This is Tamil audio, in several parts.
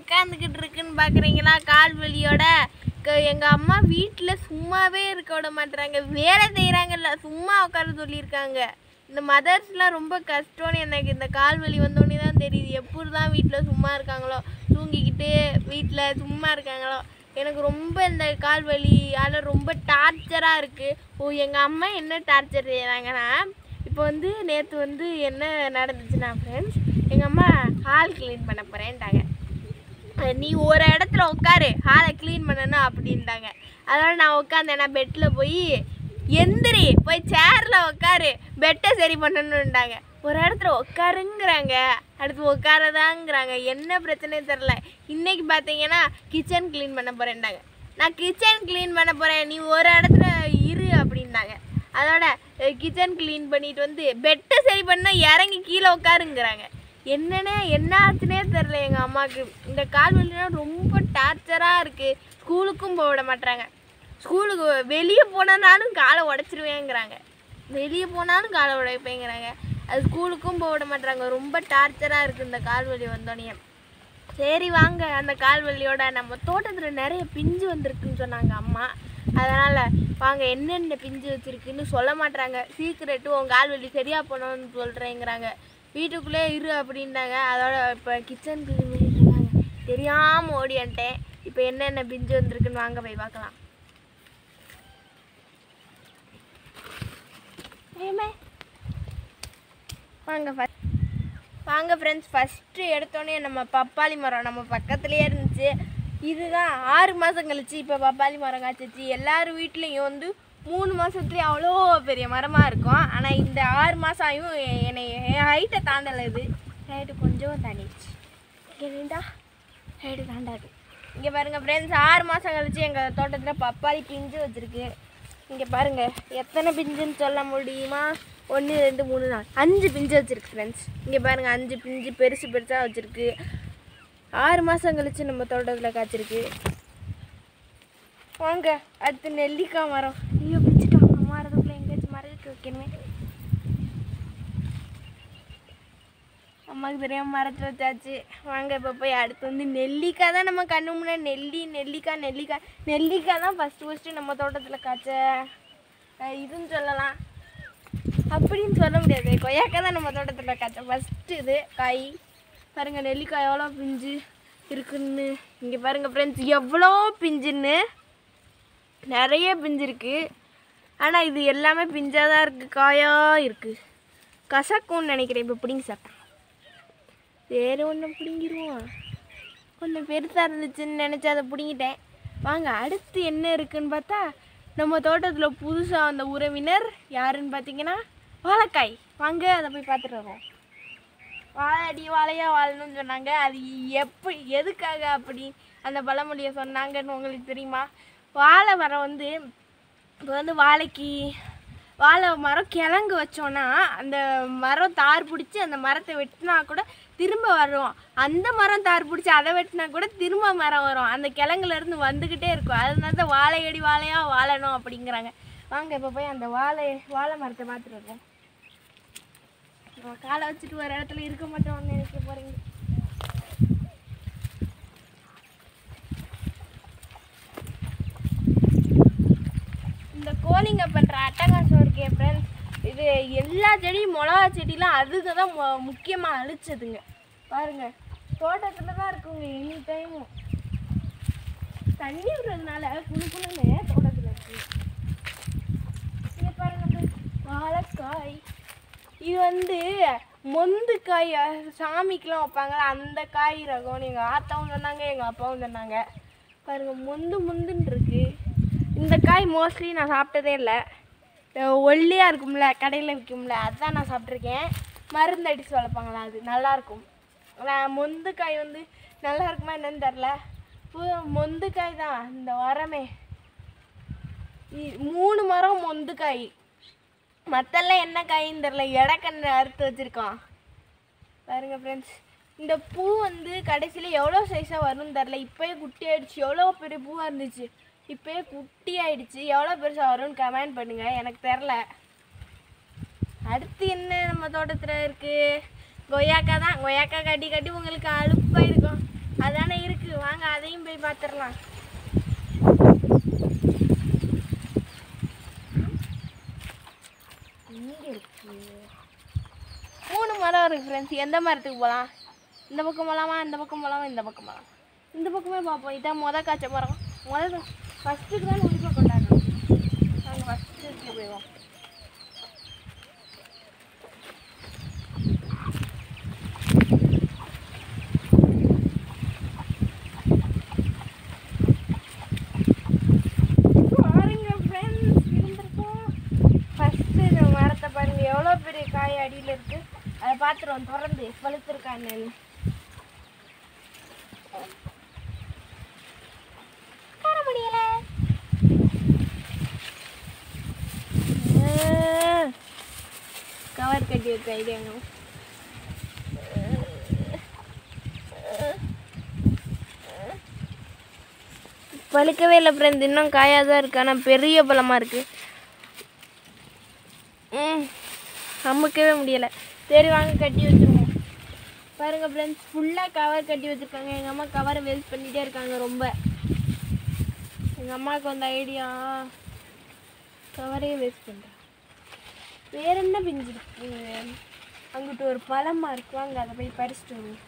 உட்காந்துக்கிட்டு இருக்குன்னு பார்க்குறீங்களா கால் வலியோட க- எங்க அம்மா வீட்டில் சும்மாவே இருக்க விட மாட்டாங்க வேலை செய்கிறாங்கல்ல சும்மா உட்கார சொல்லியிருக்காங்க இந்த மதர்ஸ்லாம் ரொம்ப கஷ்டம்னு எனக்கு இந்த கால் வலி வந்தோடனே தான் தெரியுது எப்படி தான் வீட்டில் சும்மா இருக்காங்களோ தூங்கிக்கிட்டு வீட்டில் சும்மா இருக்காங்களோ எனக்கு ரொம்ப இந்த கால் வலியால் ரொம்ப டார்ச்சராக இருக்குது ஓ எங்கள் அம்மா என்ன டார்ச்சர் செய்கிறாங்கன்னா இப்போ வந்து நேற்று வந்து என்ன நடந்துச்சுன்னா ஃப்ரெண்ட்ஸ் எங்கள் அம்மா ஹால் க்ளீன் பண்ண போகிறேன்ட்டாங்க நீ ஒரு இடத்துல உட்காரு ஹாலை க்ளீன் பண்ணணும் அப்படின்ட்டாங்க அதோட நான் உட்காந்தேன் நான் பெட்டில் போய் எந்திரி போய் சேரில் உட்காரு பெட்டை சரி பண்ணணுன்ட்டாங்க ஒரு இடத்துல உட்காருங்கிறாங்க அடுத்து உட்காரதாங்கிறாங்க என்ன பிரச்சனையும் தெரில இன்னைக்கு பார்த்தீங்கன்னா கிச்சன் க்ளீன் பண்ண போகிறேன்ட்டாங்க நான் கிச்சன் க்ளீன் பண்ண போகிறேன் நீ ஒரு இடத்துல இரு அப்படின்னாங்க அதோட கிச்சன் க்ளீன் பண்ணிட்டு வந்து பெட்டை சரி பண்ண இறங்கி கீழே உட்காருங்கிறாங்க என்னன்னே என்ன ஆச்சுனே தெரில எங்கள் அம்மாவுக்கு இந்த கால் வலினா ரொம்ப டார்ச்சராக இருக்குது ஸ்கூலுக்கும் போக விட மாட்டாங்க ஸ்கூலுக்கு வெளியே போனாலும் காலை உடச்சிருவேங்கிறாங்க வெளியே போனாலும் காலை உடைப்பேங்கிறாங்க அது ஸ்கூலுக்கும் போக விட மாட்டாங்க ரொம்ப டார்ச்சராக இருக்குது இந்த கால் வலி வந்தோடனே சரி வாங்க அந்த கால் வலியோட நம்ம தோட்டத்தில் நிறைய பிஞ்சு வந்திருக்குன்னு சொன்னாங்க அம்மா அதனால் வாங்க என்னென்ன பிஞ்சு வச்சுருக்குன்னு சொல்ல மாட்டாங்க சீக்கிரட்டு உன் கால் வலி சரியாக போனோன்னு சொல்கிறேங்கிறாங்க வீட்டுக்குள்ளே இரு அப்படின்ட்டாங்க அதோட இப்போ கிச்சன் க்ளீன் பண்ணிட்டு இருக்காங்க தெரியாமல் ஓடியான்ட்டேன் இப்போ என்னென்ன பிஞ்சு வந்திருக்குன்னு வாங்க போய் பார்க்கலாம் ஏமே வாங்க first- வாங்க ஃப்ரெண்ட்ஸ் ஃபஸ்ட்டு எடுத்தோடனே நம்ம பப்பாளி மரம் நம்ம பக்கத்துலேயே இருந்துச்சு இதுதான் ஆறு மாதம் கழிச்சு இப்போ பப்பாளி மரம் காய்ச்சிச்சு எல்லார் வீட்லேயும் வந்து மூணு மாதத்துலேயே அவ்வளோ பெரிய மரமாக இருக்கும் ஆனால் இந்த ஆறு மாதம் ஆயும் எ- என்னை என் ஹைட்டை தாண்டலை இது ஹைட்டு கொஞ்சம் தாண்டிடுச்சு கேட்டா ஹைட்டு தாண்டாது இங்கே பாருங்கள் ஃப்ரெண்ட்ஸ் ஆறு மாதம் கழிச்சு எங்கள் தோட்டத்தில் பப்பாளி பிஞ்சு வச்சுருக்கு இங்கே பாருங்கள் எத்தனை பிஞ்சுன்னு சொல்ல முடியுமா ஒன்று ரெண்டு மூணு நாலு அஞ்சு பிஞ்சு வச்சுருக்கு ஃப்ரெண்ட்ஸ் இங்கே பாருங்கள் அஞ்சு பிஞ்சு பெருசு பெருசாக வச்சுருக்கு ஆறு மாதம் கழிச்சு நம்ம தோட்டத்தில் காய்ச்சிருக்கு வாங்க அடுத்து நெல்லிக்காய் மரம் ஐயோ பிடிச்சிட்டோம் மரத்துக்குள்ளே எங்கேயாச்சும் மரத்துக்கு வைக்கணுமே அம்மாவுக்கு தெரியாம மரத்தில் வச்சாச்சு வாங்க இப்போ போய் அடுத்து வந்து நெல்லிக்காய் தான் நம்ம கண்ணு முன்னாடி நெல்லி நெல்லிக்காய் நெல்லிக்காய் நெல்லிக்காய் தான் ஃபஸ்ட்டு ஃபஸ்ட்டு நம்ம தோட்டத்தில் காய்ச்ச அஹ் இதுன்னு சொல்லலாம் அப்படின்னு சொல்ல முடியாது கொய்யாக்காய் தான் நம்ம தோட்டத்தில் காய்ச்ச ஃபஸ்ட்டு இது காய் பாருங்க நெல்லிக்காய் எவ்வளோ பிஞ்சு இருக்குன்னு இங்கே பாருங்க ஃப்ரெண்ட்ஸ் எவ்வளோ பிஞ்சுன்னு நிறைய பிஞ்சு இருக்கு ஆனால் இது எல்லாமே பிஞ்சாக தான் இருக்குது காயாக இருக்குது கசக்கும்னு நினைக்கிறேன் இப்போ பிடிங்கி சாப்பிட்டேன் வேறு ஒன்று பிடுங்கிடுவோம் கொஞ்சம் பெருசாக இருந்துச்சுன்னு நினச்சி அதை பிடுங்கிட்டேன் வாங்க அடுத்து என்ன இருக்குன்னு பார்த்தா நம்ம தோட்டத்தில் புதுசாக வந்த உறவினர் யாருன்னு பார்த்தீங்கன்னா வாழைக்காய் வாங்க அதை போய் பார்த்துட்டு வருவோம் வாழடி வாழையா வாழணும்னு சொன்னாங்க அது எப்படி எதுக்காக அப்படி அந்த பழமொழியை சொன்னாங்கன்னு உங்களுக்கு தெரியுமா வாழை மரம் வந்து இப்போ வந்து வாழைக்கு வாழை மரம் கிழங்கு வச்சோன்னா அந்த மரம் தார் பிடிச்சி அந்த மரத்தை வெட்டினா கூட திரும்ப வரும் அந்த மரம் தார் பிடிச்சி அதை வெட்டினா கூட திரும்ப மரம் வரும் அந்த கிழங்குல இருந்து வந்துக்கிட்டே இருக்கும் அதனால தான் வாழையடி வாழையாக வாழணும் அப்படிங்கிறாங்க வாங்க இப்போ போய் அந்த வாழை வாழை மரத்தை பார்த்துட்டு வருவோம் நம்ம காலை வச்சுட்டு ஒரு இடத்துல இருக்க மாட்டோம்னு நினைக்க போகிறீங்க இந்த கோழிங்க பண்ணுற அட்டகாசம் இருக்கே ஃப்ரெண்ட்ஸ் இது எல்லா செடியும் மிளகா செடிலாம் அதுக்கு தான் மு- முக்கியமாக அழிச்சதுங்க பாருங்க தோட்டத்தில் தான் இருக்குங்க எனி டைமும் தண்ணி விடுறதுனால குணு குணுன்னு தோட்டத்தில் இருக்கு இங்க பாருங்க friends, வாழைக்காய் இது வந்து மொந்து காய் அஹ், சாமிக்கெலாம் வைப்பாங்கல்ல அந்த காய் ரகம்னு எங்கள் ஆத்தாவும் சொன்னாங்க எங்கள் அப்பாவும் சொன்னாங்க பாருங்க முந்து முந்துன்னு இருக்கு இந்த காய் மோஸ்ட்லி நான் சாப்பிட்டதே இல்லை ஒல்லியாக இருக்கும்ல கடையில் விற்கும்ல அதுதான் நான் சாப்பிட்ருக்கேன் மருந்து அடித்து வளர்ப்பாங்களா அது நல்லாயிருக்கும் நான் மொந்து காய் வந்து நல்லா இருக்குமா என்னன்னு தெரில மொந்து காய் தான் இந்த வரமே இ- மூணு மரம் மொந்து காய் மற்றெல்லாம் என்ன காயின்னு தெரில எடக்கண்ணு அறுத்து வச்சுருக்கான் பாருங்க ஃப்ரெண்ட்ஸ் இந்த பூ வந்து கடைசியில் எவ்வளோ சைஸாக வரும்னு தெரில இப்போயே குட்டி ஆயிடுச்சு எவ்வளோ பெரிய பூவாக இருந்துச்சு இப்போயே குட்டி ஆயிடுச்சு எவ்வளோ பெருசாக வரும்னு கமெண்ட் பண்ணுங்க எனக்கு தெரில அடுத்து என்ன நம்ம தோட்டத்தில் இருக்குது கொய்யாக்காய் தான் கொய்யாக்காய் கட்டி கட்டி உங்களுக்கு அலுப்பாக இருக்கும் அதானே இருக்கு வாங்க அதையும் போய் பார்த்துடலாம் இங்க இருக்கு மூணு மரம் இருக்கு ஃப்ரெண்ட்ஸ் எந்த மரத்துக்கு போகலாம் இந்த பக்கம் போகலாமா இந்த பக்கம் போகலாமா இந்த பக்கம் போகலாம் இந்த பக்கமே பார்ப்போம் இதான் முத காய்ச்ச மரம் முதல் ஃபஸ்ட்டுக்கு தான் உரிமை கொண்டாடணும் நாங்கள் ஃபஸ்ட்டுக்கு போயிடுவோம் பாருங்க ஃப்ரெண்ட்ஸ் இருந்திருக்கோம் ஃபஸ்ட்டு இந்த மரத்தை பாருங்க எவ்வளோ பெரிய காய் அடியில் இருக்கு அதை பார்த்துருவோம் திறந்து பழுத்திருக்கான்னு காண முடியல கவர் கட்டி வைக்க ஐடியாங்க பழுக்கவே இல்லை ஃப்ரெண்ட் இன்னும் காயாக தான் இருக்கு ஆனால் பெரிய பழமாக இருக்கு ம் அமுக்கவே முடியலை சரி வாங்க கட்டி வச்சுருவோம் பாருங்க ஃப்ரெண்ட்ஸ் ஃபுல்லாக கவர் கட்டி வச்சுருக்காங்க எங்கள் அம்மா கவரை வேஸ்ட் பண்ணிகிட்டே இருக்காங்க ரொம்ப எங்கள் அம்மாவுக்கு வந்த ஐடியா கவரே வேஸ்ட் பண்ணுறேன் வேற என்ன பிஞ்சு இருக்கு அங்கிட்டு ஒரு பழமாக இருக்கு வாங்க அதை போய் பறிச்சுட்டு வருவோம்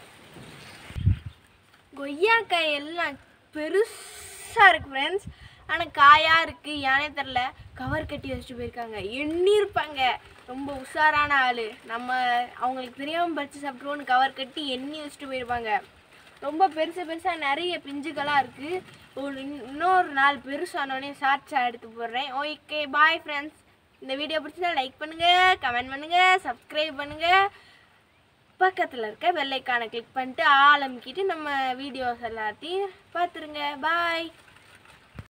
கொய்யாக்காய் எல்லாம் பெருசாக இருக்கு ஃப்ரெண்ட்ஸ் ஆனால் காயாக இருக்குது ஏனே தெரில கவர் கட்டி வச்சுட்டு போயிருக்காங்க எண்ணியிருப்பாங்க ரொம்ப உஷாரான ஆள் நம்ம அவங்களுக்கு தெரியாமல் பறித்து சாப்பிட்ருவோன்னு கவர் கட்டி எண்ணி வச்சுட்டு போயிருப்பாங்க ரொம்ப பெருசு பெருசாக நிறைய பிஞ்சுகளாக இருக்குது ஒரு இன்- இன்னொரு நாள் பெருசானோடனே ஷார்ட்ஸாக எடுத்து போடுறேன் ஓகே பாய் ஃப்ரெண்ட்ஸ் இந்த வீடியோ பிடிச்சா லைக் பண்ணுங்கள் கமெண்ட் பண்ணுங்கள் சப்ஸ்கிரைப் பண்ணுங்கள் பக்கத்தில் இருக்க வெள்ளைக்கான கிளிக் பண்ணிட்டு ஆள் அமுக்கிட்டு நம்ம வீடியோஸ் எல்லாத்தையும் பார்த்துருங்க பாய்